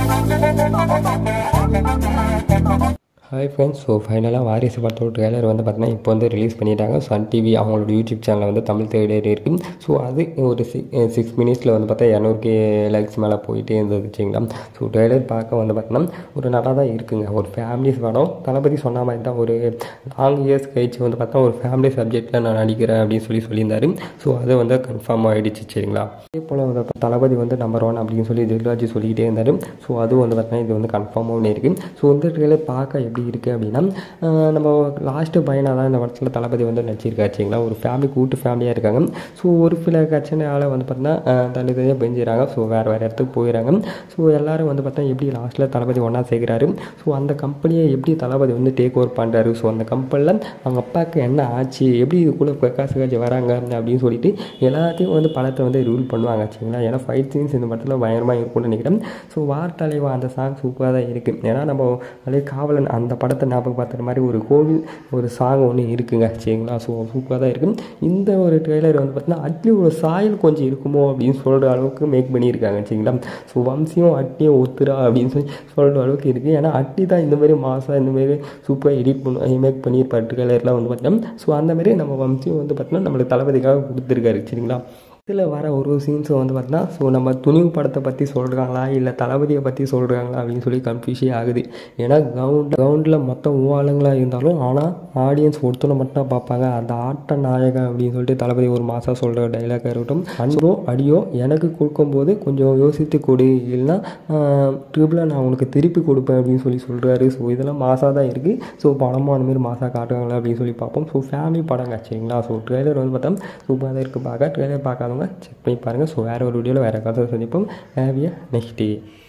hi friends so ஃபைனலாக வாரிசு படத்தோட ட்ரெய்லர் வந்து பார்த்தீங்கன்னா இப்போ வந்து ரிலீஸ் பண்ணிட்டாங்க சன் டிவி அவங்களோட யூடியூப் சேனலில் வந்து தமிழ் தேடி இருக்குது ஸோ அது ஒரு சிக்ஸ் மினிட்ஸில் வந்து பார்த்தா இரநூறுக்கு லைக்ஸ் மேலே போயிட்டே இருந்தது வச்சுங்களா ஸோ ட்ரெய்லர் பார்க்க வந்து பார்த்தீங்கன்னா ஒரு நல்லா தான் இருக்குங்க ஒரு ஃபேமிலிஸ் படம் தளபதி சொன்ன மாதிரி தான் ஒரு லாங் இயர்ஸ் கழிச்சு வந்து பார்த்தா ஒரு ஃபேமிலி சப்ஜெக்டில் நான் நடிக்கிறேன் அப்படின்னு சொல்லி சொல்லியிருந்தாரு ஸோ அது வந்து கன்ஃபார்ம் ஆகிடுச்சு சரிங்களா அதே போல் வந்து பார்த்தா தளபதி வந்து நம்பர் ஒன் அப்படின்னு சொல்லி தில்ராஜ் சொல்லிக்கிட்டே இருந்தார் ஸோ அது வந்து பார்த்தீங்கன்னா இது வந்து கன்ஃபார்மாகவும் இருக்குது ஸோ இந்த ட்ரெய்லர் பார்க்க எப்படி இருக்குது அப்படின்னா ஆஹ் நம்ம லாஸ்ட்டு பையனாக தான் இந்த படத்தில் தளபதி வந்து நடிச்சிருக்காரு சரிங்களா ஒரு ஃபேமிலி கூட்டு ஃபேமிலியாக இருக்காங்க ஸோ ஒரு சில கட்சினால வந்து பார்த்தீங்கன்னா தனி தனியாக பெஞ்சிடறாங்க ஸோ வேறு வேறு இடத்துக்கு போயிடறாங்க ஸோ எல்லாரும் வந்து பார்த்தா எப்படி லாஸ்ட்டில் தளபதி ஒன்றா சேர்க்குறாரு ஸோ அந்த கம்பெனியை எப்படி தளபதி வந்து டேக் ஓவர் பண்ணுறாரு ஸோ அந்த கம்பெனியில் அவங்க அப்பாவுக்கு என்ன ஆச்சு எப்படி இதுக்குள்ளே பிரகாஷ் ராஜ் வராங்க அப்படின்னு சொல்லிட்டு எல்லாத்தையும் வந்து படத்தை வந்து ரூல் பண்ணுவாங்க சரிங்களா ஏன்னா ஃபைட் சீன்ஸ் இந்த படத்தில் பயங்கரமாக இருக்கும்னு நினைக்கிறேன் ஸோ வார் தலைவா அந்த சாங் சூப்பராக தான் இருக்குது ஏன்னா நம்ம அதே காவலன் அந்த படத்தை ஞாபகம் பார்த்துற மாதிரி ஒரு கோவில் ஒரு சாங் ஒன்று இருக்குங்க சரிங்களா ஸோ சூப்பராக தான் இருக்குது இந்த ஒரு ட்ரெய்லர் வந்து பார்த்தீங்கன்னா அட்லி ஒரு சாயல் கொஞ்சம் இருக்குமோ அப்படின்னு சொல்கிற அளவுக்கு மேக் பண்ணியிருக்காங்க சரிங்களா ஸோ வம்சியும் அட்டியும் ஒத்துரா அப்படின்னு சொல்லி சொல்கிற அளவுக்கு இருக்குது ஏன்னா அட்டி தான் இந்த மாதிரி மாதம் இந்த மாதிரி சூப்பராக எடிட் பண்ணி மேக் பண்ணியிருப்பார் ட்ரெய்லர்லாம் வந்து பார்த்தீங்கன்னா ஸோ அந்த மாதிரி நம்ம வம்சியும் வந்து பார்த்தீங்கன்னா நம்மளுக்கு தளபதிக்காக கொடுத்துருக்காரு சரிங்களா இதில் வர ஒரு சீன்ஸை வந்து பார்த்தீங்கன்னா ஸோ நம்ம துணிவு படத்தை பற்றி சொல்கிறாங்களா இல்லை தளபதியை பற்றி சொல்கிறாங்களா அப்படின்னு சொல்லி கன்ஃபியூஸே ஆகுது ஏன்னா கிரவுண்ட் கிரவுண்டில் மொத்தம் மூவாளுங்களாக இருந்தாலும் ஆனால் ஆடியன்ஸ் ஒருத்தனை மட்டும் தான் பார்ப்பாங்க அந்த ஆட்ட நாயகன் அப்படின்னு சொல்லிட்டு தளபதி ஒரு மாதம் சொல்கிற டைலாக்காக இருக்கட்டும் அன்போ அடியோ எனக்கு கொடுக்கும்போது கொஞ்சம் யோசித்து கொடு இல்லைன்னா ட்ரிபிளாக நான் உனக்கு திருப்பி கொடுப்பேன் அப்படின்னு சொல்லி சொல்கிறாரு ஸோ இதெல்லாம் மாசாக தான் இருக்குது ஸோ படமும் அந்தமாரி மாசாக காட்டுவாங்களா அப்படின்னு சொல்லி பார்ப்போம் ஸோ ஃபேமிலி படங்க சரிங்களா ஸோ ட்ரெய்லர் வந்து பார்த்தா சூப்பராக தான் இருக்குது பார்க்க ட்ரெய்லர் பார்க்காதவங்க செக் பண்ணி பாருங்கள் ஸோ வேறு ஒரு வீடியோவில் வேறு கதை சந்திப்போம் ஹேவியா நெக்ஸ்ட் டே